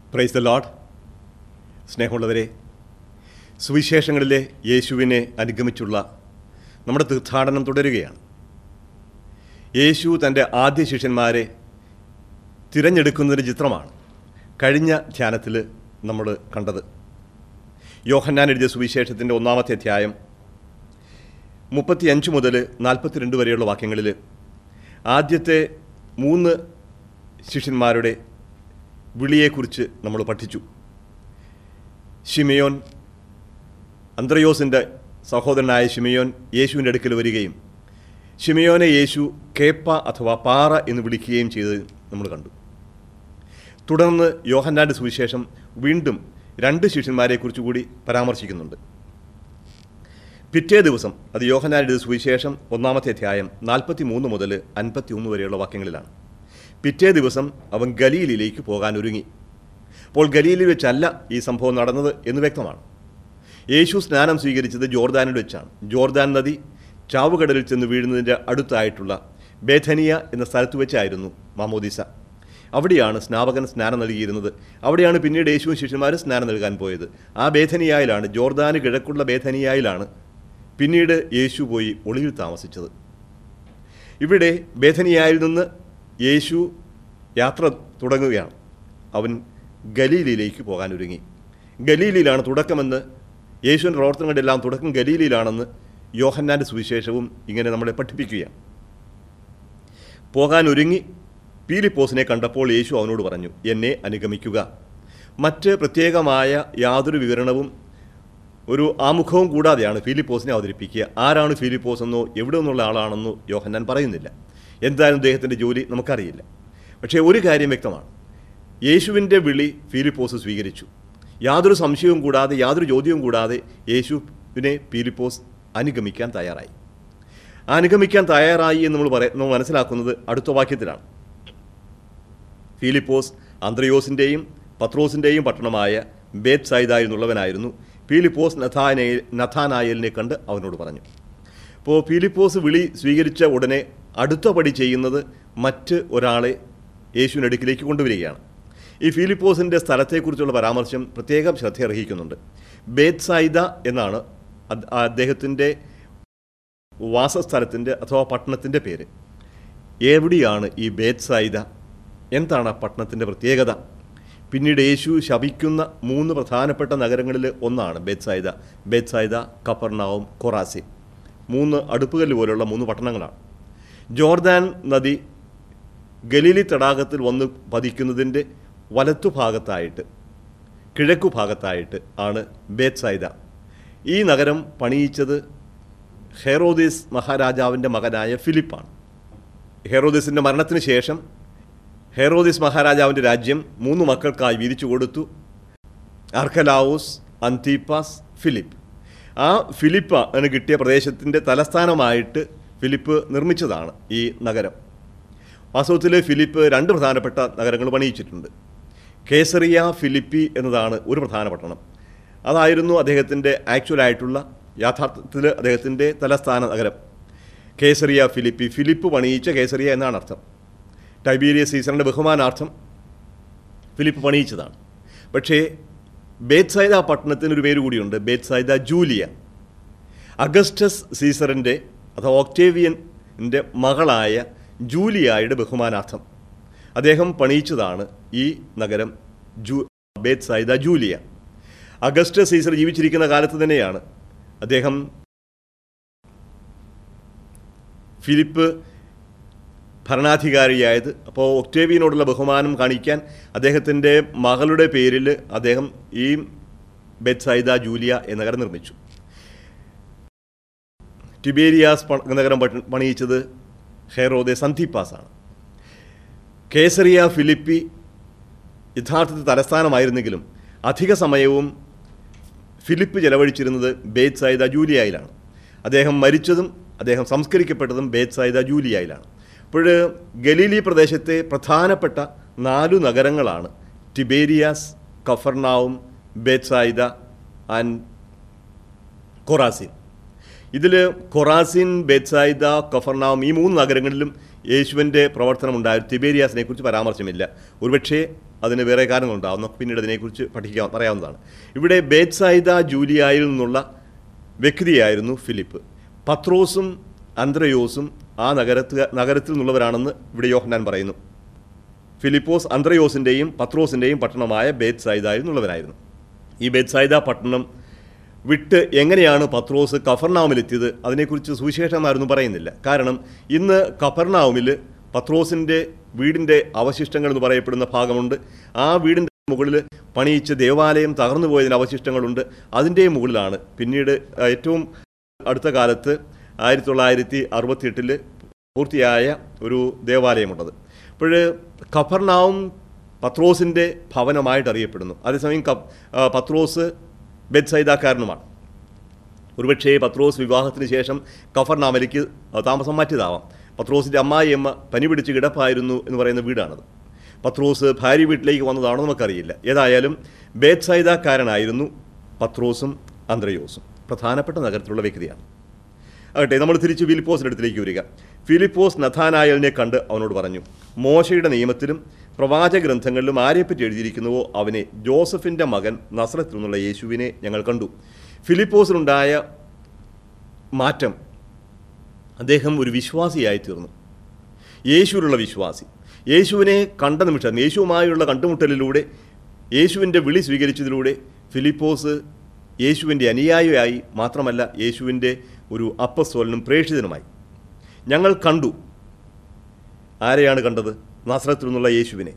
price the load സ്നേഹമുള്ളവരെ സുവിശേഷങ്ങളിലെ യേശുവിനെ അനുഗമിച്ചുള്ള നമ്മുടെ തീർത്ഥാടനം തുടരുകയാണ് യേശു തൻ്റെ ആദ്യ ശിഷ്യന്മാരെ തിരഞ്ഞെടുക്കുന്നതിന് ചിത്രമാണ് കഴിഞ്ഞ ധ്യാനത്തിൽ നമ്മൾ കണ്ടത് യോഹന്നാൻ എഴുതിയ സുവിശേഷത്തിൻ്റെ ഒന്നാമത്തെ അധ്യായം മുപ്പത്തിയഞ്ച് മുതൽ നാൽപ്പത്തിരണ്ട് വരെയുള്ള വാക്യങ്ങളിൽ ആദ്യത്തെ മൂന്ന് ശിഷ്യന്മാരുടെ വിളിയെക്കുറിച്ച് നമ്മൾ പഠിച്ചു ഷിമയോൻ അന്ത്രയോസിൻ്റെ സഹോദരനായ ഷിമയോൻ യേശുവിൻ്റെ അടുക്കൽ വരികയും ഷിമയോനെ യേശു കേപ്പ അഥവാ പാറ എന്ന് വിളിക്കുകയും ചെയ്ത് നമ്മൾ കണ്ടു തുടർന്ന് യോഹന്നാൻ്റെ സുവിശേഷം വീണ്ടും രണ്ട് ശിഷ്യന്മാരെക്കുറിച്ച് കൂടി പരാമർശിക്കുന്നുണ്ട് പിറ്റേ ദിവസം അത് യോഹന്നാൻ്റെ സുവിശേഷം ഒന്നാമത്തെ അധ്യായം നാൽപ്പത്തി മൂന്ന് മുതൽ അൻപത്തി ഒന്ന് വരെയുള്ള വാക്യങ്ങളിലാണ് പിറ്റേ ദിവസം അവൻ ഗലീലിലേക്ക് പോകാൻ ഒരുങ്ങി അപ്പോൾ ഗലീലിൽ വെച്ചല്ല ഈ സംഭവം നടന്നത് എന്ന് വ്യക്തമാണ് യേശു സ്നാനം സ്വീകരിച്ചത് ജോർദാനിൽ വെച്ചാണ് ജോർദാൻ നദി ചാവുകടലിൽ ചെന്ന് വീഴുന്നതിൻ്റെ അടുത്തായിട്ടുള്ള ബേഥനിയ എന്ന സ്ഥലത്ത് വെച്ചായിരുന്നു മാമോദിസ അവിടെയാണ് സ്നാപകൻ സ്നാനം നൽകിയിരുന്നത് അവിടെയാണ് പിന്നീട് യേശുവും ശിഷ്യന്മാരും സ്നാനം നൽകാൻ പോയത് ആ ബേഥനിയായിലാണ് ജോർദാന് കിഴക്കുള്ള ബേഥനിയായിലാണ് പിന്നീട് യേശു പോയി ഒളിവിൽ താമസിച്ചത് ഇവിടെ ബേഥനിയായിൽ നിന്ന് യേശു യാത്ര തുടങ്ങുകയാണ് അവൻ ഗലീലിയിലേക്ക് പോകാൻ ഒരുങ്ങി ഗലീലിയിലാണ് തുടക്കമെന്ന് യേശുവിൻ്റെ പ്രവർത്തനങ്ങളുടെ എല്ലാം തുടക്കം ഗലീലിയിലാണെന്ന് യോഹന്നാൻ്റെ സുവിശേഷവും ഇങ്ങനെ നമ്മളെ പഠിപ്പിക്കുകയാണ് പോകാൻ ഒരുങ്ങി പീലിപ്പോസിനെ കണ്ടപ്പോൾ യേശു അവനോട് പറഞ്ഞു എന്നെ അനുഗമിക്കുക മറ്റ് പ്രത്യേകമായ യാതൊരു വിവരണവും ഒരു ആമുഖവും കൂടാതെയാണ് ഫിലിപ്പോസിനെ അവതരിപ്പിക്കുക ആരാണ് ഫിലിപ്പോസ് എന്നോ എവിടെ നിന്നുള്ള ആളാണെന്നോ യോഹന്നാൻ പറയുന്നില്ല എന്തായാലും അദ്ദേഹത്തിൻ്റെ ജോലി നമുക്കറിയില്ല പക്ഷേ ഒരു കാര്യം വ്യക്തമാണ് യേശുവിൻ്റെ വിളി ഫിലിപ്പോസ് സ്വീകരിച്ചു യാതൊരു സംശയവും കൂടാതെ യാതൊരു ചോദ്യവും കൂടാതെ യേശുവിനെ ഫിലിപ്പോസ് അനുഗമിക്കാൻ തയ്യാറായി ആ അനുഗമിക്കാൻ തയ്യാറായി എന്ന് നമ്മൾ പറയ നമ്മൾ മനസ്സിലാക്കുന്നത് അടുത്ത വാക്യത്തിലാണ് ഫിലിപ്പോസ് അന്ത്രയോസിൻ്റെയും പത്രോസിൻ്റെയും പട്ടണമായ ബേത് സൈദായിരുന്നുള്ളവനായിരുന്നു ഫിലിപ്പോസ് നഥാനയിൽ നഥാനായലിനെ കണ്ട് അവനോട് പറഞ്ഞു അപ്പോൾ ഫിലിപ്പോസ് വിളി സ്വീകരിച്ച ഉടനെ അടുത്ത പടി ചെയ്യുന്നത് മറ്റ് ഒരാളെ യേശുവിൻ്റെ അടുക്കിലേക്ക് കൊണ്ടുവരികയാണ് ഈ ഫിലിപ്പോസിൻ്റെ സ്ഥലത്തെക്കുറിച്ചുള്ള പരാമർശം പ്രത്യേകം ശ്രദ്ധയർഹിക്കുന്നുണ്ട് ബേത് സൈദ എന്നാണ് അദ്- അദ്ദേഹത്തിൻ്റെ വാസസ്ഥലത്തിൻ്റെ അഥവാ പട്ടണത്തിൻ്റെ പേര് എവിടെയാണ് ഈ ബേത് സൈദ എന്താണ് ആ പട്ടണത്തിൻ്റെ പ്രത്യേകത പിന്നീട് യേശു ശപിക്കുന്ന മൂന്ന് പ്രധാനപ്പെട്ട നഗരങ്ങളിൽ ഒന്നാണ് ബേത്സായിദ ബേത്സായിദ കപ്പർണാവും കൊറാസി മൂന്ന് അടുപ്പുകല്ല് പോലുള്ള മൂന്ന് പട്ടണങ്ങളാണ് ജോർദാൻ നദി ഗലീലി തടാകത്തിൽ വന്ന് പതിക്കുന്നതിൻ്റെ വലത്തുഭാഗത്തായിട്ട് കിഴക്കു ഭാഗത്തായിട്ട് ആണ് ബേത്സായിദ ഈ നഗരം പണിയിച്ചത് ഹെറോദീസ് മഹാരാജാവിൻ്റെ മകനായ ഫിലിപ്പാണ് ഹെറോദീസിൻ്റെ മരണത്തിന് ശേഷം ഹെറോദിസ് മഹാരാജാവിൻ്റെ രാജ്യം മൂന്ന് മക്കൾക്കായി വീതിച്ചു കൊടുത്തു അർക്കലാവൂസ് അന്തീപ്പാസ് ഫിലിപ്പ് ആ ഫിലിപ്പ് എന്ന് കിട്ടിയ പ്രദേശത്തിൻ്റെ തലസ്ഥാനമായിട്ട് ഫിലിപ്പ് നിർമ്മിച്ചതാണ് ഈ നഗരം വാസ്തവത്തിൽ ഫിലിപ്പ് രണ്ട് പ്രധാനപ്പെട്ട നഗരങ്ങൾ പണിയിച്ചിട്ടുണ്ട് കേസറിയ ഫിലിപ്പി എന്നതാണ് ഒരു പ്രധാന പട്ടണം അതായിരുന്നു അദ്ദേഹത്തിൻ്റെ ആക്ച്വലായിട്ടുള്ള യാഥാർത്ഥത്തിൽ അദ്ദേഹത്തിൻ്റെ തലസ്ഥാന നഗരം കേസറിയ ഫിലിപ്പി ഫിലിപ്പ് പണിയിച്ച കേസറിയ എന്നാണ് അർത്ഥം ടൈബീരിയസ് സീസറിൻ്റെ ബഹുമാനാർത്ഥം ഫിലിപ്പ് പണിയിച്ചതാണ് പക്ഷേ ബേത്സൈദ പട്ടണത്തിനൊരു പേര് കൂടിയുണ്ട് ബേത്സൈദ ജൂലിയ അഗസ്റ്റസ് സീസറിൻ്റെ അഥവാ ഒക്ടേവിയൻ്റെ മകളായ ജൂലിയായുടെ ബഹുമാനാർത്ഥം അദ്ദേഹം പണിയിച്ചതാണ് ഈ നഗരം ജൂ ബേത്സൈദ ജൂലിയ അഗസ്റ്റസ് സീസർ ജീവിച്ചിരിക്കുന്ന കാലത്ത് തന്നെയാണ് അദ്ദേഹം ഫിലിപ്പ് ഭരണാധികാരിയായത് അപ്പോൾ ഒക്ടേവിയനോടുള്ള ബഹുമാനം കാണിക്കാൻ അദ്ദേഹത്തിൻ്റെ മകളുടെ പേരിൽ അദ്ദേഹം ഈ ബെത്സൈദ ജൂലിയ എന്ന നഗരം നിർമ്മിച്ചു ടിബേരിയാസ് പ- നഗരം പണി- പണിയിച്ചത് ഹെറോദെ സന്ധിപ്പാസാണ് കേസറിയ ഫിലിപ്പി യഥാർത്ഥത്തിൽ തലസ്ഥാനമായിരുന്നെങ്കിലും അധിക സമയവും ഫിലിപ്പ് ചെലവഴിച്ചിരുന്നത് ബേത് സൈദ ജൂലിയായിലാണ് അദ്ദേഹം മരിച്ചതും അദ്ദേഹം സംസ്കരിക്കപ്പെട്ടതും ബേത് സൈദ ജൂലിയായിലാണ് അപ്പോൾ ഗലീലി പ്രദേശത്തെ പ്രധാനപ്പെട്ട നാലു നഗരങ്ങളാണ് Tiberias Capernaum Bethsaida and Chorazin ഇതിൽ കൊറാസിൻ ബെത്സായിദ കഫർനാം ഈ മൂന്ന് നഗരങ്ങളിലും യേശുവിൻ്റെ പ്രവർത്തനം ഉണ്ടായിരുന്നു തിബേരിയാസിനെ കുറിച്ച് പരാമർശമില്ല ഒരുപക്ഷേ അതിന് വേറെ കാരണങ്ങളുണ്ടാവും നമുക്ക് പിന്നീട് അതിനെക്കുറിച്ച് പഠിക്കാൻ പറയാവുന്നതാണ് ഇവിടെ ബേത്സായിദ ജൂലിയായിൽ നിന്നുള്ള വ്യക്തിയായിരുന്നു ഫിലിപ്പ് പത്രോസും അന്ത്രയോസും ആ നഗരത്ത് നഗരത്തിൽ നിന്നുള്ളവരാണെന്ന് ഇവിടെ യോഹന്നാൻ പറയുന്നു ഫിലിപ്പോസ് അന്ത്രയോസിൻ്റെയും പത്രോസിൻ്റെയും പട്ടണമായ ബേത് സൈദായിൽ നിന്നുള്ളവരായിരുന്നു ഈ ബേത് സൈദ പട്ടണം വിട്ട് എങ്ങനെയാണ് പത്രോസ് കഫർനാമിലെത്തിയത് അതിനെക്കുറിച്ച് സുവിശേഷമായിരുന്നു പറയുന്നില്ല കാരണം ഇന്ന് കഫർനാമിൽ പത്രോസിൻ്റെ വീടിൻ്റെ അവശിഷ്ടങ്ങൾ എന്ന് പറയപ്പെടുന്ന ഭാഗമുണ്ട് ആ വീടിൻ്റെ മുകളിൽ പണിയിച്ച ദേവാലയം തകർന്നു പോയതിൻ്റെ അവശിഷ്ടങ്ങളുണ്ട് അതിൻ്റെ മുകളിലാണ് പിന്നീട് ആ, ഏറ്റവും അടുത്ത കാലത്ത് ആയിരത്തി തൊള്ളായിരത്തി അറുപത്തിയെട്ടിൽ പൂർത്തിയായ ഒരു ദേവാലയമുള്ളത് അപ്പോൾ ഖഫർനാവും പത്രോസിൻ്റെ ഭവനമായിട്ട് അറിയപ്പെടുന്നു അതേസമയം കപ് ആ, പത്രോസ് ബെത്സൈദാക്കാരനുമാണ് ഒരുപക്ഷേ പത്രോസ് വിവാഹത്തിന് ശേഷം കഫർനാമലേക്ക് താമസം മാറ്റിയതാവാം പത്രോസിൻ്റെ അമ്മായിയമ്മ പനി പിടിച്ച് കിടപ്പായിരുന്നു എന്ന് പറയുന്ന വീടാണത് പത്രോസ് ഭാര്യ വീട്ടിലേക്ക് വന്നതാണോ നമുക്കറിയില്ല ഏതായാലും ബേത്സൈദാക്കാരനായിരുന്നു പത്രോസും അന്ത്രയോസും പ്രധാനപ്പെട്ട നഗരത്തിലുള്ള വ്യക്തിയാണ് ആകട്ടെ നമ്മൾ തിരിച്ച് ഫിലിപ്പോസിൻ്റെ അടുത്തിലേക്ക് വരിക ഫിലിപ്പോസ് നഥാനായലിനെ കണ്ട് അവനോട് പറഞ്ഞു മോശയുടെ നിയമത്തിലും പ്രവാചക ഗ്രന്ഥങ്ങളിലും ആരെപ്പറ്റി എഴുതിയിരിക്കുന്നുവോ അവനെ ജോസഫിൻ്റെ മകൻ നസ്രത്തിൽ നിന്നുള്ള യേശുവിനെ ഞങ്ങൾ കണ്ടു ഫിലിപ്പോസിനുണ്ടായ മാറ്റം അദ്ദേഹം ഒരു വിശ്വാസിയായി തീർന്നു യേശുവിലുള്ള വിശ്വാസി യേശുവിനെ കണ്ട നിമിഷം യേശുവുമായുള്ള കണ്ടുമുട്ടലിലൂടെ യേശുവിൻ്റെ വിളി സ്വീകരിച്ചതിലൂടെ ഫിലിപ്പോസ് യേശുവിൻ്റെ അനുയായിയായി മാത്രമല്ല യേശുവിൻ്റെ ഒരു അപ്പസ്വലനും പ്രേക്ഷിതനുമായി ഞങ്ങൾ കണ്ടു ആരെയാണ് കണ്ടത് നാസ്രത്തിൽ നിന്നുള്ള യേശുവിനെ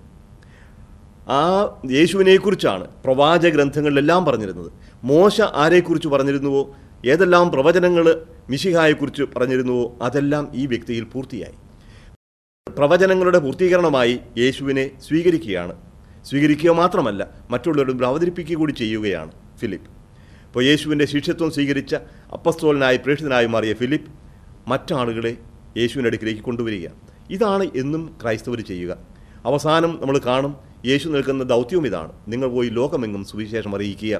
ആ യേശുവിനെക്കുറിച്ചാണ് പ്രവാചക ഗ്രന്ഥങ്ങളിലെല്ലാം പറഞ്ഞിരുന്നത് മോശ ആരെക്കുറിച്ച് പറഞ്ഞിരുന്നുവോ ഏതെല്ലാം പ്രവചനങ്ങൾ മിശിഹായെക്കുറിച്ച് പറഞ്ഞിരുന്നുവോ അതെല്ലാം ഈ വ്യക്തിയിൽ പൂർത്തിയായി പ്രവചനങ്ങളുടെ പൂർത്തീകരണമായി യേശുവിനെ സ്വീകരിക്കുകയാണ് സ്വീകരിക്കുക മാത്രമല്ല മറ്റുള്ളവരുടെ മുമ്പിൽ അവതരിപ്പിക്കുക കൂടി ചെയ്യുകയാണ് ഫിലിപ്പ് അപ്പോൾ യേശുവിൻ്റെ ശിഷ്യത്വം സ്വീകരിച്ച അപ്പസ്തോലനായി പ്രേക്ഷിതനായി മാറിയ ഫിലിപ്പ് മറ്റാളുകളെ യേശുവിൻ്റെ അടുക്കിലേക്ക് കൊണ്ടുവരികയാണ് ഇതാണ് എന്നും ക്രൈസ്തവർ ചെയ്യുക അവസാനം നമ്മൾ കാണും യേശു നിൽക്കുന്ന ദൗത്യവും ഇതാണ് നിങ്ങൾ പോയി ലോകമെങ്ങും സുവിശേഷം അറിയിക്കുക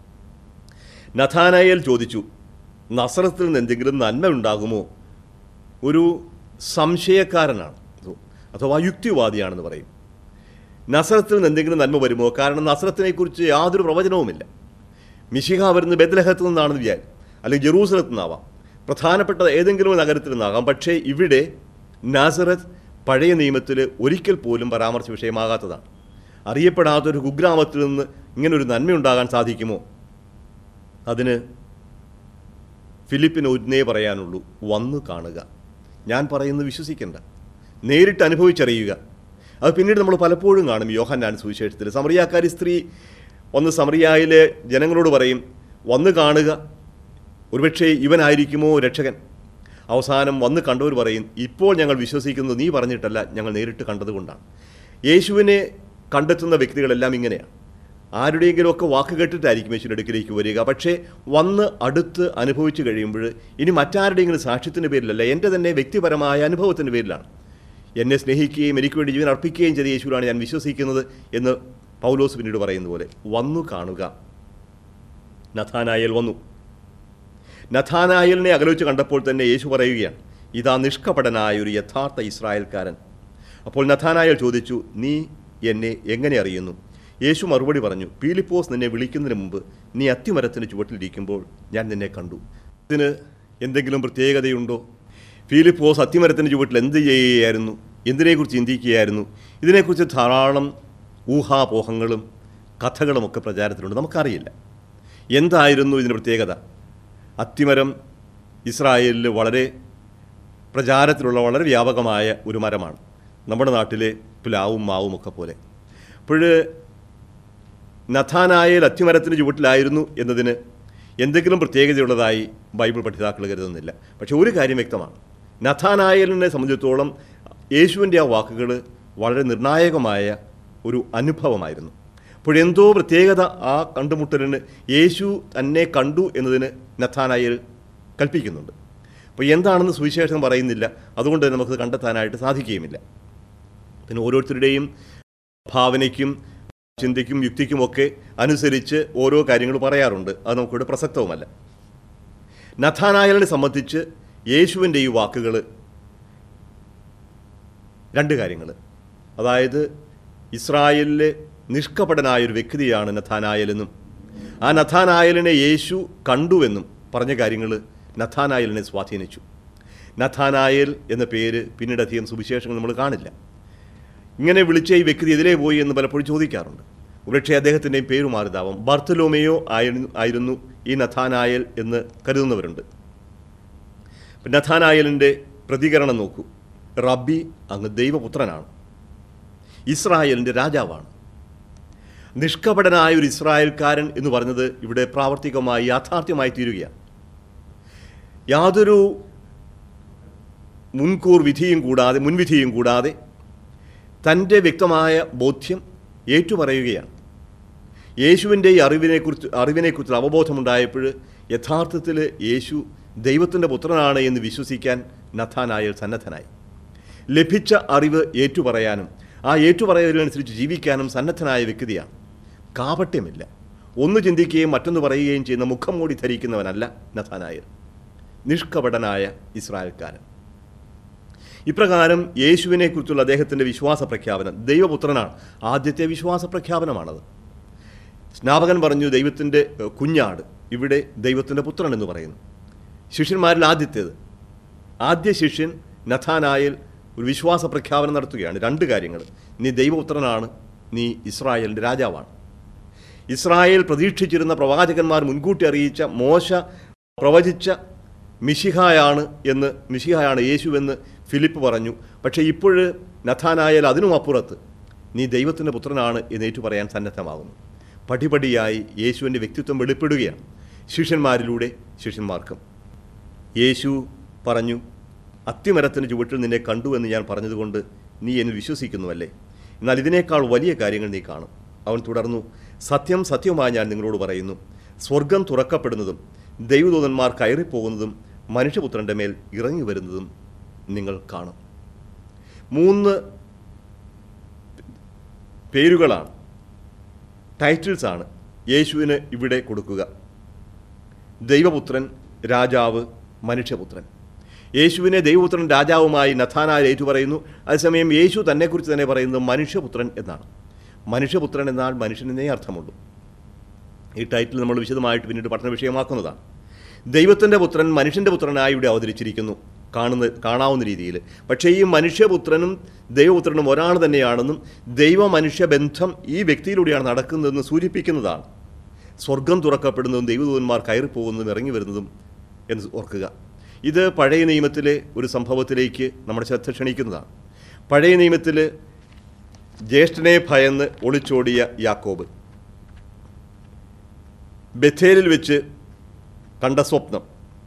നഥാനായേൽ ചോദിച്ചു നസറത്തിൽ നിന്ന് എന്തെങ്കിലും നന്മ ഉണ്ടാകുമോ ഒരു സംശയക്കാരനാണ് അഥവാ യുക്തിവാദിയാണെന്ന് പറയും നസറത്തിൽ നിന്ന് എന്തെങ്കിലും നന്മ വരുമോ കാരണം നസറത്തിനെക്കുറിച്ച് യാതൊരു പ്രവചനവുമില്ല മിശിഹ വരുന്നത് ബെദ്ലഹത്ത് നിന്നാണെന്ന് വിചാരിക്കും അല്ലെങ്കിൽ ജെറൂസലത്ത് നിന്നാവാം പ്രധാനപ്പെട്ട ഏതെങ്കിലും ഒരു നഗരത്തിൽ നിന്നാകാം പക്ഷേ ഇവിടെ നാസറത്ത് പഴയ നിയമത്തിൽ ഒരിക്കൽ പോലും പരാമർശ വിഷയമാകാത്തതാണ് അറിയപ്പെടാത്തൊരു കുഗ്രാമത്തിൽ നിന്ന് ഇങ്ങനൊരു നന്മയുണ്ടാകാൻ സാധിക്കുമോ അതിന് ഫിലിപ്പിന് ഒന്നേ പറയാനുള്ളൂ വന്നു കാണുക ഞാൻ പറയുന്നത് വിശ്വസിക്കേണ്ട നേരിട്ട് അനുഭവിച്ചറിയുക അത് പിന്നീട് നമ്മൾ പലപ്പോഴും കാണും യോഹന്നാൻ സുവിശേഷത്തിൽ സമറിയാക്കാരി സ്ത്രീ ഒന്ന് സമറിയായിലെ ജനങ്ങളോട് പറയും വന്ന് കാണുക ഒരുപക്ഷേ ഇവനായിരിക്കുമോ രക്ഷകൻ അവസാനം വന്ന് കണ്ടവർ പറയും ഇപ്പോൾ ഞങ്ങൾ വിശ്വസിക്കുന്നത് നീ പറഞ്ഞിട്ടല്ല ഞങ്ങൾ നേരിട്ട് കണ്ടതുകൊണ്ടാണ് യേശുവിനെ കണ്ടെത്തുന്ന വ്യക്തികളെല്ലാം ഇങ്ങനെയാണ് ആരുടെയെങ്കിലുമൊക്കെ വാക്ക് കേട്ടിട്ടായിരിക്കും യേശുവിൻ്റെ അടുക്കിലേക്ക് വരിക പക്ഷേ വന്ന് അടുത്ത് അനുഭവിച്ചു കഴിയുമ്പോൾ ഇനി മറ്റാരുടെയെങ്കിലും സാക്ഷ്യത്തിൻ്റെ പേരിലല്ല എൻ്റെ തന്നെ വ്യക്തിപരമായ അനുഭവത്തിൻ്റെ പേരിലാണ് എന്നെ സ്നേഹിക്കുകയും എനിക്ക് വേണ്ടി ജീവൻ അർപ്പിക്കുകയും ചെയ്ത യേശുവിലാണ് ഞാൻ വിശ്വസിക്കുന്നത് എന്ന് പൗലോസ് പിന്നീട് പറയുന്ന പോലെ വന്നു കാണുക നഥാനായൽ വന്നു നഥാനായലിനെ അകലോച്ച് കണ്ടപ്പോൾ തന്നെ യേശു പറയുകയാണ് ഇതാ നിഷ്കപടനായ ഒരു യഥാർത്ഥ ഇസ്രായേൽക്കാരൻ അപ്പോൾ നഥാനായൽ ചോദിച്ചു നീ എന്നെ എങ്ങനെ അറിയുന്നു യേശു മറുപടി പറഞ്ഞു പീലിപ്പോസ് നിന്നെ വിളിക്കുന്നതിന് മുമ്പ് നീ അത്തിമരത്തിന് ചുവട്ടിലിരിക്കുമ്പോൾ ഞാൻ നിന്നെ കണ്ടു ഇതിന് എന്തെങ്കിലും പ്രത്യേകതയുണ്ടോ ഫീലിപ്പോസ് അത്തിമരത്തിന് ചുവട്ടിൽ എന്ത് ചെയ്യുകയായിരുന്നു എന്തിനെക്കുറിച്ച് ചിന്തിക്കുകയായിരുന്നു ഇതിനെക്കുറിച്ച് ധാരാളം ഊഹാപോഹങ്ങളും കഥകളുമൊക്കെ പ്രചാരത്തിലുണ്ട് നമുക്കറിയില്ല എന്തായിരുന്നു ഇതിൻ്റെ പ്രത്യേകത അത്തിമരം ഇസ്രായേലിൽ വളരെ പ്രചാരത്തിലുള്ള വളരെ വ്യാപകമായ ഒരു മരമാണ് നമ്മുടെ നാട്ടിലെ പ്ലാവും മാവും ഒക്കെ പോലെ അപ്പോൾ നഥാനായേൽ അത്തിമരത്തിന് ചുവട്ടിലായിരുന്നു എന്നതിന് എന്തെങ്കിലും പ്രത്യേകതയുള്ളതായി ബൈബിൾ പഠിതാക്കൾ കരുതുന്നില്ല പക്ഷേ ഒരു കാര്യം വ്യക്തമാണ് നഥാനായലിനെ സംബന്ധിച്ചിടത്തോളം യേശുവിൻ്റെ ആ വാക്കുകൾ വളരെ നിർണായകമായ ഒരു അനുഭവമായിരുന്നു അപ്പോഴെന്തോ പ്രത്യേകത ആ കണ്ടുമുട്ടലിന് യേശു തന്നെ കണ്ടു എന്നതിന് നഥാനായൽ കൽപ്പിക്കുന്നുണ്ട് അപ്പോൾ എന്താണെന്ന് സുവിശേഷം പറയുന്നില്ല അതുകൊണ്ട് തന്നെ നമുക്ക് കണ്ടെത്താനായിട്ട് സാധിക്കുകയുമില്ല പിന്നെ ഓരോരുത്തരുടെയും ഭാവനയ്ക്കും ചിന്തയ്ക്കും യുക്തിക്കുമൊക്കെ അനുസരിച്ച് ഓരോ കാര്യങ്ങൾ പറയാറുണ്ട് അത് നമുക്കിവിടെ പ്രസക്തവുമല്ല നഥാനായലിനെ സംബന്ധിച്ച് യേശുവിൻ്റെ ഈ വാക്കുകൾ രണ്ട് കാര്യങ്ങൾ അതായത് ഇസ്രായേലിലെ നിഷ്കപടനായ ഒരു വ്യക്തിയാണ് നഥാനായലെന്നും ആ നഥാനായലിനെ യേശു കണ്ടുവെന്നും പറഞ്ഞ കാര്യങ്ങൾ നഥാനായലിനെ സ്വാധീനിച്ചു നഥാനായൽ എന്ന പേര് പിന്നീട് അധികം സുവിശേഷങ്ങൾ നമ്മൾ കാണില്ല ഇങ്ങനെ വിളിച്ച ഈ വ്യക്തി എതിരെ പോയി എന്ന് പലപ്പോഴും ചോദിക്കാറുണ്ട് ഒരുപക്ഷെ അദ്ദേഹത്തിൻ്റെയും പേര് മാറിതാവാം ബർത്തലോമയോ ആയിരുന്നു ആയിരുന്നു ഈ നഥാനായൽ എന്ന് കരുതുന്നവരുണ്ട് അപ്പം നഥാനായലിൻ്റെ പ്രതികരണം നോക്കൂ റബ്ബി അങ്ങ് ദൈവപുത്രനാണ് ഇസ്രായേലിൻ്റെ രാജാവാണ് നിഷ്കപടനായ ഒരു ഇസ്രായേൽക്കാരൻ എന്ന് പറഞ്ഞത് ഇവിടെ പ്രാവർത്തികമായി യാഥാർത്ഥ്യമായി തീരുകയാണ് യാതൊരു മുൻകൂർ വിധിയും കൂടാതെ മുൻവിധിയും കൂടാതെ തൻ്റെ വ്യക്തമായ ബോധ്യം ഏറ്റുപറയുകയാണ് യേശുവിൻ്റെ ഈ അറിവിനെക്കുറിച്ച് അറിവിനെക്കുറിച്ച് അവബോധമുണ്ടായപ്പോൾ യഥാർത്ഥത്തിൽ യേശു ദൈവത്തിൻ്റെ പുത്രനാണ് എന്ന് വിശ്വസിക്കാൻ നഥാനായൽ സന്നദ്ധനായി ലഭിച്ച അറിവ് ഏറ്റുപറയാനും ആ ഏറ്റുപറയലിനനുസരിച്ച് ജീവിക്കാനും സന്നദ്ധനായ വ്യക്തിയാണ് കാപട്യമില്ല ഒന്ന് ചിന്തിക്കുകയും മറ്റൊന്ന് പറയുകയും ചെയ്യുന്ന മുഖം മൂടി ധരിക്കുന്നവനല്ല നഥാനായൽ നിഷ്കപടനായ ഇസ്രായേൽക്കാരൻ ഇപ്രകാരം യേശുവിനെക്കുറിച്ചുള്ള അദ്ദേഹത്തിൻ്റെ വിശ്വാസ പ്രഖ്യാപനം ദൈവപുത്രനാണ് ആദ്യത്തെ വിശ്വാസ പ്രഖ്യാപനമാണത് സ്നാപകൻ പറഞ്ഞു ദൈവത്തിൻ്റെ ഏഹ്, കുഞ്ഞാട് ഇവിടെ ദൈവത്തിൻ്റെ പുത്രൻ എന്ന് പറയുന്നു ശിഷ്യന്മാരിൽ ആദ്യത്തേത് ആദ്യ ശിഷ്യൻ നഥാനായൽ ഒരു വിശ്വാസ പ്രഖ്യാപനം നടത്തുകയാണ് രണ്ട് കാര്യങ്ങൾ നീ ദൈവപുത്രനാണ് നീ ഇസ്രായേലിൻ്റെ രാജാവാണ് ഇസ്രായേൽ പ്രതീക്ഷിച്ചിരുന്ന പ്രവാചകന്മാർ മുൻകൂട്ടി അറിയിച്ച മോശ പ്രവചിച്ച മിശിഹായാണ് എന്ന് മിശിഹായാണ് യേശുവെന്ന് ഫിലിപ്പ് പറഞ്ഞു പക്ഷേ ഇപ്പോഴ് നഥാനായാൽ അതിനും അപ്പുറത്ത് നീ ദൈവത്തിൻ്റെ പുത്രനാണ് എന്ന് ഏറ്റു പറയാൻ സന്നദ്ധമാകുന്നു പടിപടിയായി യേശുവിൻ്റെ വ്യക്തിത്വം വെളിപ്പെടുകയാണ് ശിഷ്യന്മാരിലൂടെ ശിഷ്യന്മാർക്കും യേശു പറഞ്ഞു അത്തിമരത്തിന് ചുവട്ടിൽ നിന്നെ കണ്ടു എന്ന് ഞാൻ പറഞ്ഞതുകൊണ്ട് നീ എന്നിൽ വിശ്വസിക്കുന്നുവല്ലേ എന്നാൽ ഇതിനേക്കാൾ വലിയ കാര്യങ്ങൾ നീ കാണും അവൻ തുടർന്നു സത്യം സത്യമായി ഞാൻ നിങ്ങളോട് പറയുന്നു സ്വർഗം തുറക്കപ്പെടുന്നതും ദൈവദൂതന്മാർ കയറിപ്പോകുന്നതും മനുഷ്യപുത്രൻ്റെ മേൽ ഇറങ്ങി വരുന്നതും നിങ്ങൾ കാണും മൂന്ന് പേരുകളാണ് ടൈറ്റിൽസാണ് യേശുവിന് ഇവിടെ കൊടുക്കുക ദൈവപുത്രൻ രാജാവ് മനുഷ്യപുത്രൻ യേശുവിനെ ദൈവപുത്രൻ രാജാവുമായി നഥാനായ ഏറ്റു പറയുന്നു അതേസമയം യേശു തന്നെക്കുറിച്ച് തന്നെ പറയുന്നത് മനുഷ്യപുത്രൻ എന്നാണ് മനുഷ്യപുത്രൻ എന്നാൽ മനുഷ്യനെന്നേ അർത്ഥമുള്ളൂ ഈ ടൈറ്റിൽ നമ്മൾ വിശദമായിട്ട് പിന്നീട് പഠന വിഷയമാക്കുന്നതാണ് ദൈവത്തിൻ്റെ പുത്രൻ മനുഷ്യൻ്റെ പുത്രനായി ഇവിടെ അവതരിച്ചിരിക്കുന്നു കാണുന്ന കാണാവുന്ന രീതിയിൽ പക്ഷേ ഈ മനുഷ്യപുത്രനും ദൈവപുത്രനും ഒരാൾ തന്നെയാണെന്നും ദൈവ മനുഷ്യ ബന്ധം ഈ വ്യക്തിയിലൂടെയാണ് നടക്കുന്നതെന്ന് സൂചിപ്പിക്കുന്നതാണ് സ്വർഗം തുറക്കപ്പെടുന്നതും ദൈവദൂതന്മാർ കയറിപ്പോകുന്നതും ഇറങ്ങി വരുന്നതും എന്ന് ഓർക്കുക ഇത് പഴയ നിയമത്തിലെ ഒരു സംഭവത്തിലേക്ക് നമ്മുടെ ശ്രദ്ധ ക്ഷണിക്കുന്നതാണ് പഴയ നിയമത്തിൽ ജ്യേഷ്ഠനെ ഭയന്ന് ഒളിച്ചോടിയ യാക്കോബ് ബഥേലിൽ വെച്ച് കണ്ട സ്വപ്നം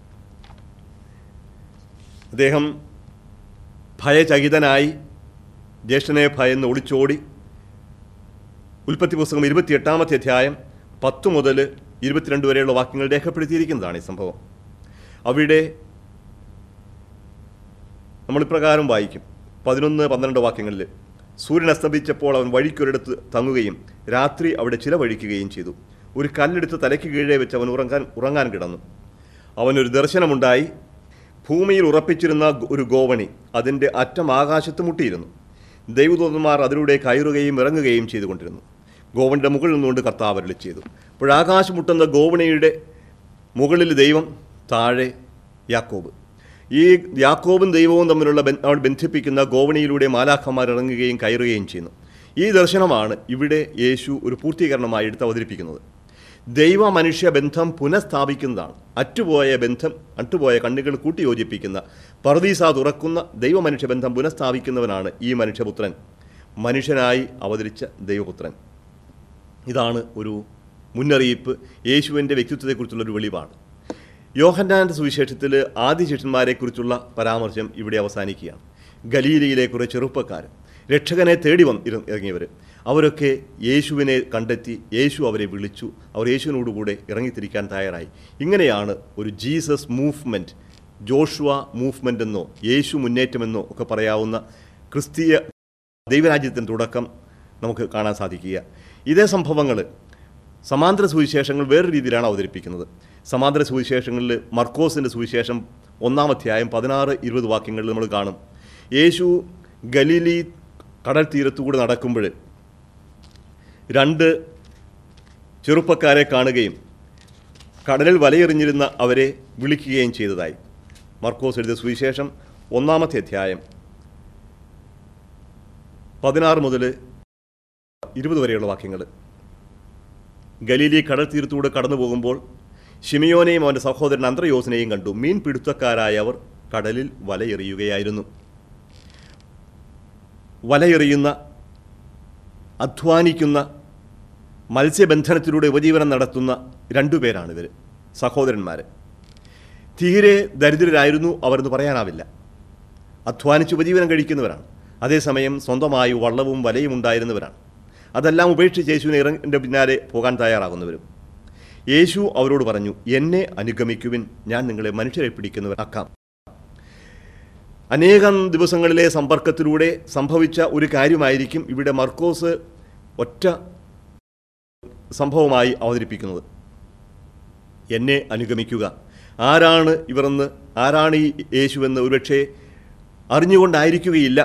അദ്ദേഹം ഭയചകിതനായി ജ്യേഷ്ഠനെ ഭയന്ന് ഒളിച്ചോടി ഉൽപ്പത്തി പുസ്തകം ഇരുപത്തിയെട്ടാമത്തെ അധ്യായം പത്ത് മുതൽ ഇരുപത്തിരണ്ട് വരെയുള്ള വാക്യങ്ങൾ രേഖപ്പെടുത്തിയിരിക്കുന്നതാണ് ഈ സംഭവം അവിടെ നമ്മളിപ്രകാരം വായിക്കും പതിനൊന്ന് പന്ത്രണ്ട് വാക്യങ്ങളിൽ സൂര്യൻ അസ്തമിച്ചപ്പോൾ അവൻ വഴിക്കൊരിടത്ത് തങ്ങുകയും രാത്രി അവിടെ ചിലവഴിക്കുകയും ചെയ്തു ഒരു കല്ലെടുത്ത് തലയ്ക്ക് കീഴേ വെച്ച് അവൻ ഉറങ്ങാൻ ഉറങ്ങാൻ കിടന്നു അവനൊരു ദർശനമുണ്ടായി ഭൂമിയിൽ ഉറപ്പിച്ചിരുന്ന ഒരു ഗോവണി അതിൻ്റെ അറ്റം ആകാശത്ത് മുട്ടിയിരുന്നു ദൈവദൂതന്മാർ അതിലൂടെ കയറുകയും ഇറങ്ങുകയും ചെയ്തുകൊണ്ടിരുന്നു ഗോവണിയുടെ മുകളിൽ നിന്നുകൊണ്ട് കർത്താവ് അരുളി ചെയ്തു അപ്പോൾ ആകാശം മുട്ടുന്ന ഗോവണിയുടെ മുകളിൽ ദൈവം താഴെ യാക്കോബ് ഈ യാക്കോബും ദൈവവും തമ്മിലുള്ള ബന്ധ- അവൾ ബന്ധിപ്പിക്കുന്ന ഗോവണിയിലൂടെ മാലാഖമാർ ഇറങ്ങുകയും കയറുകയും ചെയ്യുന്നു ഈ ദർശനമാണ് ഇവിടെ യേശു ഒരു പൂർത്തീകരണമായി എടുത്ത് അവതരിപ്പിക്കുന്നത് ദൈവ മനുഷ്യ ബന്ധം പുനഃസ്ഥാപിക്കുന്നതാണ് അറ്റുപോയ ബന്ധം അറ്റുപോയ കണ്ണുകൾ കൂട്ടിയോജിപ്പിക്കുന്ന പർദീസ തുറക്കുന്ന ദൈവ മനുഷ്യ ബന്ധം പുനഃസ്ഥാപിക്കുന്നവനാണ് ഈ മനുഷ്യപുത്രൻ മനുഷ്യനായി അവതരിച്ച ദൈവപുത്രൻ ഇതാണ് ഒരു മുന്നറിയിപ്പ് യേശുവിൻ്റെ വ്യക്തിത്വത്തെക്കുറിച്ചുള്ളൊരു വെളിവാണ് യോഹന്നാൻ്റെ സുവിശേഷത്തിൽ ആദ്യ ശിഷ്യന്മാരെക്കുറിച്ചുള്ള പരാമർശം ഇവിടെ അവസാനിക്കുകയാണ് ഗലീലയിലെ കുറേ ചെറുപ്പക്കാർ രക്ഷകനെ തേടി വന്ന് ഇറ- ഇറങ്ങിയവർ അവരൊക്കെ യേശുവിനെ കണ്ടെത്തി യേശു അവരെ വിളിച്ചു അവർ യേശുവിനോടുകൂടെ ഇറങ്ങിത്തിരിക്കാൻ തയ്യാറായി ഇങ്ങനെയാണ് ഒരു ജീസസ് മൂവ്മെൻറ്റ് ജോഷുവ മൂവ്മെൻ്റ് എന്നോ യേശു മുന്നേറ്റമെന്നോ ഒക്കെ പറയാവുന്ന ക്രിസ്തീയ ദൈവരാജ്യത്തിൻ്റെ തുടക്കം നമുക്ക് കാണാൻ സാധിക്കുക ഇതേ സംഭവങ്ങൾ സമാന്തര സുവിശേഷങ്ങൾ വേറൊരു രീതിയിലാണ് അവതരിപ്പിക്കുന്നത് സമാന്തര സുവിശേഷങ്ങളിൽ മർക്കോസിൻ്റെ സുവിശേഷം ഒന്നാം അധ്യായം പതിനാറ് ഇരുപത് വാക്യങ്ങളിൽ നമ്മൾ കാണും യേശു ഗലീലി കടൽ തീരത്തുകൂടെ നടക്കുമ്പോൾ രണ്ട് ചെറുപ്പക്കാരെ കാണുകയും കടലിൽ വലയെറിഞ്ഞിരുന്ന അവരെ വിളിക്കുകയും ചെയ്തതായി മർക്കോസ് എഴുതിയ സുവിശേഷം ഒന്നാമത്തെ അധ്യായം പതിനാറ് മുതൽ ഇരുപത് വരെയുള്ള വാക്യങ്ങൾ ഗലീലി കടൽ തീരത്തൂടെ കടന്നു പോകുമ്പോൾ ഷിമിയോനെയും അവൻ്റെ സഹോദരൻ അന്ത്രയോസിനെയും കണ്ടു മീൻ പിടുത്തക്കാരായ അവർ കടലിൽ വലയെറിയുകയായിരുന്നു വലയെറിയുന്ന അധ്വാനിക്കുന്ന മത്സ്യബന്ധനത്തിലൂടെ ഉപജീവനം നടത്തുന്ന രണ്ടുപേരാണ് ഇവർ സഹോദരന്മാർ തീരെ ദരിദ്രരായിരുന്നു അവരെന്ന് പറയാനാവില്ല അധ്വാനിച്ച് ഉപജീവനം കഴിക്കുന്നവരാണ് അതേസമയം സ്വന്തമായി വള്ളവും വലയും ഉണ്ടായിരുന്നവരാണ് അതെല്ലാം ഉപേക്ഷിച്ച് യേശുവിനെ ഇറങ്ങിൻ്റെ പിന്നാലെ പോകാൻ തയ്യാറാകുന്നവരും യേശു അവരോട് പറഞ്ഞു എന്നെ അനുഗമിക്കുവിൻ ഞാൻ നിങ്ങളെ മനുഷ്യരെ പിടിക്കുന്നവരാക്കാം അനേകം ദിവസങ്ങളിലെ സമ്പർക്കത്തിലൂടെ സംഭവിച്ച ഒരു കാര്യമായിരിക്കും ഇവിടെ മർക്കോസ് ഒറ്റ സംഭവമായി അവതരിപ്പിക്കുന്നത് എന്നെ അനുഗമിക്കുക ആരാണ് ഇവരെന്ന് ആരാണ് ഈ യേശുവെന്ന് ഒരുപക്ഷെ അറിഞ്ഞുകൊണ്ടായിരിക്കുകയില്ല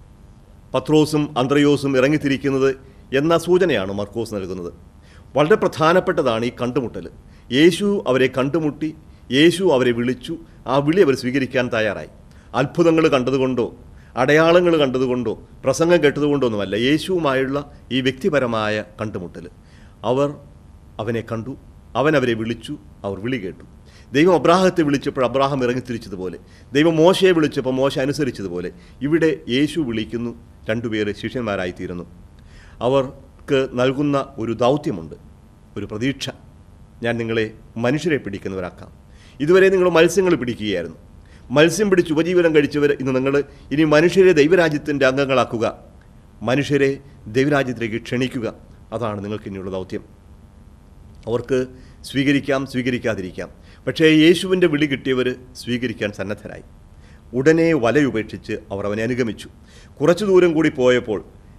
പത്രോസും അന്ത്രയോസും ഇറങ്ങിത്തിരിക്കുന്നത് എന്ന സൂചനയാണ് മർക്കോസ് നൽകുന്നത് വളരെ പ്രധാനപ്പെട്ടതാണ് ഈ കണ്ടുമുട്ടൽ യേശു അവരെ കണ്ടുമുട്ടി യേശു അവരെ വിളിച്ചു ആ വിളി അവർ സ്വീകരിക്കാൻ തയ്യാറായി അത്ഭുതങ്ങൾ കണ്ടതുകൊണ്ടോ അടയാളങ്ങൾ കണ്ടതുകൊണ്ടോ പ്രസംഗം കേട്ടതുകൊണ്ടോ ഒന്നുമല്ല യേശുവുമായുള്ള ഈ വ്യക്തിപരമായ കണ്ടുമുട്ടൽ അവർ അവനെ കണ്ടു അവൻ അവരെ വിളിച്ചു അവർ വിളി കേട്ടു ദൈവം അബ്രാഹത്തെ വിളിച്ചപ്പോൾ അബ്രാഹം ഇറങ്ങിത്തിരിച്ചതുപോലെ ദൈവം മോശയെ വിളിച്ചപ്പോൾ മോശ അനുസരിച്ചതുപോലെ ഇവിടെ യേശു വിളിക്കുന്നു രണ്ടുപേര് ശിഷ്യന്മാരായിത്തീരുന്നു അവർക്ക് നൽകുന്ന ഒരു ദൗത്യമുണ്ട് ഒരു പ്രതീക്ഷ ഞാൻ നിങ്ങളെ മനുഷ്യരെ പിടിക്കുന്നവരാക്കാം ഇതുവരെ നിങ്ങൾ മത്സ്യങ്ങൾ പിടിക്കുകയായിരുന്നു മത്സ്യം പിടിച്ച് ഉപജീവനം കഴിച്ചവർ ഇന്ന് നിങ്ങൾ ഇനി മനുഷ്യരെ ദൈവരാജ്യത്തിൻ്റെ അംഗങ്ങളാക്കുക മനുഷ്യരെ ദൈവരാജ്യത്തിലേക്ക് ക്ഷണിക്കുക അതാണ് നിങ്ങൾക്ക് ഇനിയുള്ള ദൗത്യം അവർക്ക് സ്വീകരിക്കാം സ്വീകരിക്കാതിരിക്കാം പക്ഷേ യേശുവിൻ്റെ വിളി കിട്ടിയവർ സ്വീകരിക്കാൻ സന്നദ്ധരായി ഉടനെ വലയുപേക്ഷിച്ച് അവർ അവനെ അനുഗമിച്ചു കുറച്ചു ദൂരം കൂടി പോയപ്പോൾ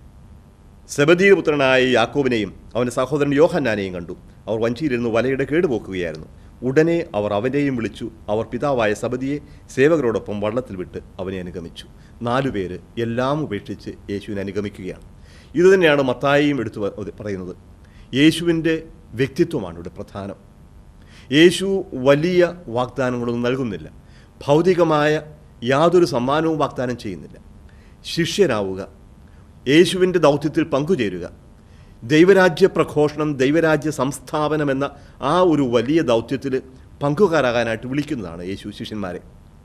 സെബദീപുത്രനായ യാക്കോബിനെയും അവൻ്റെ സഹോദരൻ യോഹന്നാനെയും കണ്ടു അവർ വഞ്ചിയിലിരുന്ന് വലയുടെ കേടുപോക്കുകയായിരുന്നു ഉടനെ അവർ അവനെയും വിളിച്ചു അവർ പിതാവായ സബദിയെ സേവകരോടൊപ്പം വള്ളത്തിൽ വിട്ട് അവനെ അനുഗമിച്ചു നാലുപേര് എല്ലാം ഉപേക്ഷിച്ച് യേശുവിനെ അനുഗമിക്കുകയാണ് ഇതുതന്നെയാണ് മത്തായിയും എടുത്തു പ- പറയുന്നത് യേശുവിൻ്റെ വ്യക്തിത്വമാണ് ഇവിടെ പ്രധാനം യേശു വലിയ വാഗ്ദാനങ്ങളൊന്നും നൽകുന്നില്ല ഭൗതികമായ യാതൊരു സമ്മാനവും വാഗ്ദാനം ചെയ്യുന്നില്ല ശിഷ്യരാവുക യേശുവിൻ്റെ ദൗത്യത്തിൽ പങ്കുചേരുക ദൈവരാജ്യ പ്രഘോഷണം ദൈവരാജ്യ സംസ്ഥാപനം എന്ന ആ ഒരു വലിയ ദൗത്യത്തിൽ പങ്കുകാരാകാനായിട്ട് വിളിക്കുന്നതാണ് യേശു ശിഷ്യന്മാരെ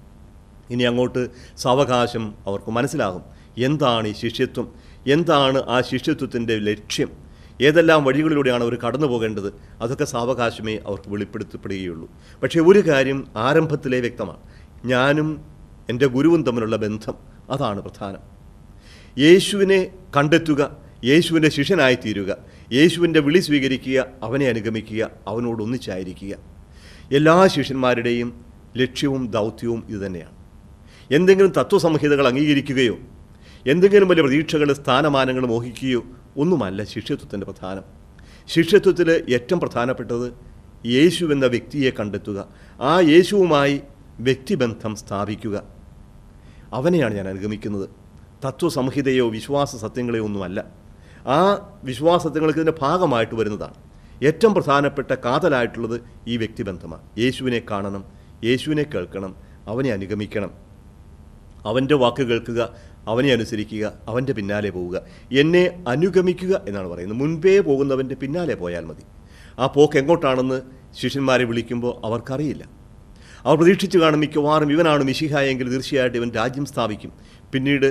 ഇനി അങ്ങോട്ട് സാവകാശം അവർക്ക് മനസ്സിലാകും എന്താണ് ഈ ശിഷ്യത്വം എന്താണ് ആ ശിഷ്യത്വത്തിൻ്റെ ലക്ഷ്യം ഏതെല്ലാം വഴികളിലൂടെയാണ് അവർ കടന്നു പോകേണ്ടത് അതൊക്കെ സാവകാശമേ അവർക്ക് വെളിപ്പെടുത്തപ്പെടുകയുള്ളൂ പക്ഷേ ഒരു കാര്യം ആരംഭത്തിലേ വ്യക്തമാണ് ഞാനും എൻ്റെ ഗുരുവും തമ്മിലുള്ള ബന്ധം അതാണ് പ്രധാനം യേശുവിനെ കണ്ടെത്തുക യേശുവിൻ്റെ ശിഷ്യനായിത്തീരുക യേശുവിൻ്റെ വിളി സ്വീകരിക്കുക അവനെ അനുഗമിക്കുക അവനോട് ഒന്നിച്ചായിരിക്കുക എല്ലാ ശിഷ്യന്മാരുടെയും ലക്ഷ്യവും ദൗത്യവും ഇതുതന്നെയാണ് എന്തെങ്കിലും തത്വസംഹിതകൾ അംഗീകരിക്കുകയോ എന്തെങ്കിലും വലിയ പ്രതീക്ഷകൾ സ്ഥാനമാനങ്ങൾ മോഹിക്കുകയോ ഒന്നുമല്ല ശിഷ്യത്വത്തിൻ്റെ പ്രധാനം ശിഷ്യത്വത്തിൽ ഏറ്റവും പ്രധാനപ്പെട്ടത് യേശു എന്ന വ്യക്തിയെ കണ്ടെത്തുക ആ യേശുവുമായി വ്യക്തിബന്ധം സ്ഥാപിക്കുക അവനെയാണ് ഞാൻ അനുഗമിക്കുന്നത് തത്വസംഹിതയോ വിശ്വാസ സത്യങ്ങളെയോ ഒന്നുമല്ല ആ വിശ്വാസ സത്യങ്ങൾക്ക് ഇതിൻ്റെ ഭാഗമായിട്ട് വരുന്നതാണ് ഏറ്റവും പ്രധാനപ്പെട്ട കാതലായിട്ടുള്ളത് ഈ വ്യക്തിബന്ധമാണ് യേശുവിനെ കാണണം യേശുവിനെ കേൾക്കണം അവനെ അനുഗമിക്കണം അവൻ്റെ വാക്ക് കേൾക്കുക അവനെ അനുസരിക്കുക അവൻ്റെ പിന്നാലെ പോവുക എന്നെ അനുഗമിക്കുക എന്നാണ് പറയുന്നത് മുൻപേ പോകുന്നവൻ്റെ പിന്നാലെ പോയാൽ മതി ആ പോക്ക് എങ്ങോട്ടാണെന്ന് ശിഷ്യന്മാരെ വിളിക്കുമ്പോൾ അവർക്കറിയില്ല അവർ പ്രതീക്ഷിച്ച് കാണും മിക്കവാറും ഇവനാണ് മിശിഹായെങ്കിൽ തീർച്ചയായിട്ടും ഇവൻ രാജ്യം സ്ഥാപിക്കും പിന്നീട്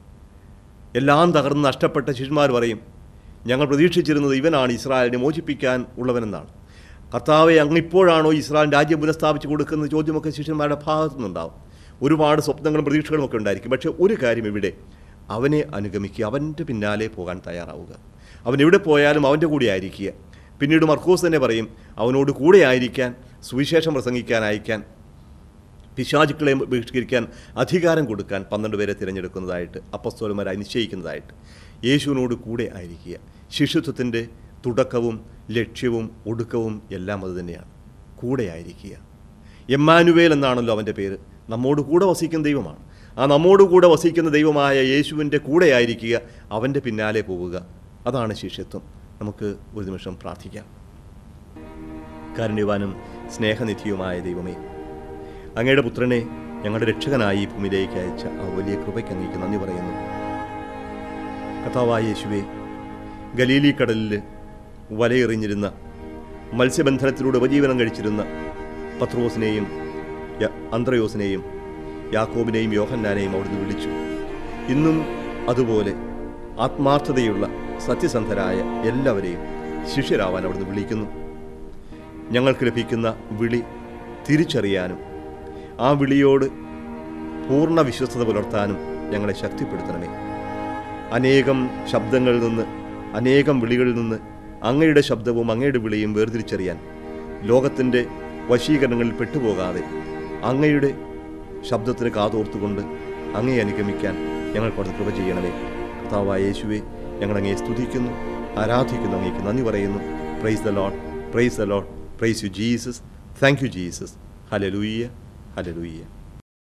എല്ലാം തകർന്ന് നഷ്ടപ്പെട്ട ശിഷ്യന്മാർ പറയും ഞങ്ങൾ പ്രതീക്ഷിച്ചിരുന്നത് ഇവനാണ് ഇസ്രായേലിനെ മോചിപ്പിക്കാൻ ഉള്ളവനെന്നാണ് കർത്താവെ അങ്ങ് ഇപ്പോഴാണോ ഇസ്രായേൽ രാജ്യം പുനഃസ്ഥാപിച്ച് കൊടുക്കുന്ന ചോദ്യമൊക്കെ ശിഷ്യന്മാരുടെ ഭാഗത്തു നിന്നുണ്ടാവും ഒരുപാട് സ്വപ്നങ്ങളും പ്രതീക്ഷകളും ഒക്കെ ഉണ്ടായിരിക്കും പക്ഷേ ഒരു കാര്യം ഇവിടെ അവനെ അനുഗമിക്കുക അവൻ്റെ പിന്നാലെ പോകാൻ തയ്യാറാവുക അവൻ എവിടെ പോയാലും അവൻ്റെ കൂടെ ആയിരിക്കുക പിന്നീട് മർക്കോസ് തന്നെ പറയും അവനോട് കൂടെ ആയിരിക്കാൻ സുവിശേഷം പ്രസംഗിക്കാൻ അയക്കാൻ പിശാചുക്കളെ ബഹിഷ്കരിക്കാൻ അധികാരം കൊടുക്കാൻ പന്ത്രണ്ട് പേരെ തിരഞ്ഞെടുക്കുന്നതായിട്ട് അപ്പസ്തോലന്മാരായി നിശ്ചയിക്കുന്നതായിട്ട് യേശുവിനോട് കൂടെ ആയിരിക്കുക ശിഷ്യത്വത്തിൻ്റെ തുടക്കവും ലക്ഷ്യവും ഒടുക്കവും എല്ലാം അത് തന്നെയാണ് കൂടെ ആയിരിക്കുക എമ്മാനുവേൽ എന്നാണല്ലോ അവൻ്റെ പേര് നമ്മോട് കൂടെ വസിക്കുന്ന ദൈവമാണ് ആ നമ്മോട് കൂടെ വസിക്കുന്ന ദൈവമായ യേശുവിൻ്റെ കൂടെ ആയിരിക്കുക അവൻ്റെ പിന്നാലെ പോവുക അതാണ് ശിഷ്യത്വം നമുക്ക് ഒരു നിമിഷം പ്രാർത്ഥിക്കാം കാരുണ്യവാനും സ്നേഹനിധിയുമായ ദൈവമേ അങ്ങയുടെ പുത്രനെ ഞങ്ങളുടെ രക്ഷകനായി ഈ ഭൂമിയിലേക്ക് അയച്ച ആ വലിയ കൃപയ്ക്ക് അങ്ങേക്ക് നന്ദി പറയുന്നു കഥാവായ യേശുവെ ഗലീലി കടലിൽ വലയെറിഞ്ഞിരുന്ന മത്സ്യബന്ധനത്തിലൂടെ ഉപജീവനം കഴിച്ചിരുന്ന പത്രോസിനെയും യ- അന്ത്രയോസിനെയും യാക്കോബിനെയും യോഹന്നാനെയും അവിടുന്ന് വിളിച്ചു ഇന്നും അതുപോലെ ആത്മാർത്ഥതയുള്ള സത്യസന്ധരായ എല്ലാവരെയും ശിഷ്യരാവാൻ അവിടുന്ന് വിളിക്കുന്നു ഞങ്ങൾക്ക് ലഭിക്കുന്ന വിളി തിരിച്ചറിയാനും ആ വിളിയോട് പൂർണ്ണ വിശ്വസ്തത പുലർത്താനും ഞങ്ങളെ ശക്തിപ്പെടുത്തണമേ അനേകം ശബ്ദങ്ങളിൽ നിന്ന് അനേകം വിളികളിൽ നിന്ന് അങ്ങയുടെ ശബ്ദവും അങ്ങയുടെ വിളിയും വേർതിരിച്ചറിയാൻ ലോകത്തിൻ്റെ വശീകരണങ്ങളിൽ പെട്ടുപോകാതെ അങ്ങയുടെ ശബ്ദത്തിന് കാതോർത്തുകൊണ്ട് അങ്ങയെ അനുഗമിക്കാൻ ഞങ്ങൾക്ക് അവിടുന്ന് കൃപ ചെയ്യണമേ കർത്താവായ യേശുവെ ഞങ്ങൾ അങ്ങയെ സ്തുതിക്കുന്നു ആരാധിക്കുന്നു അങ്ങേക്ക് നന്ദി പറയുന്നു praise the Lord praise the Lord praise you Jesus thank you Jesus hallelujah hallelujah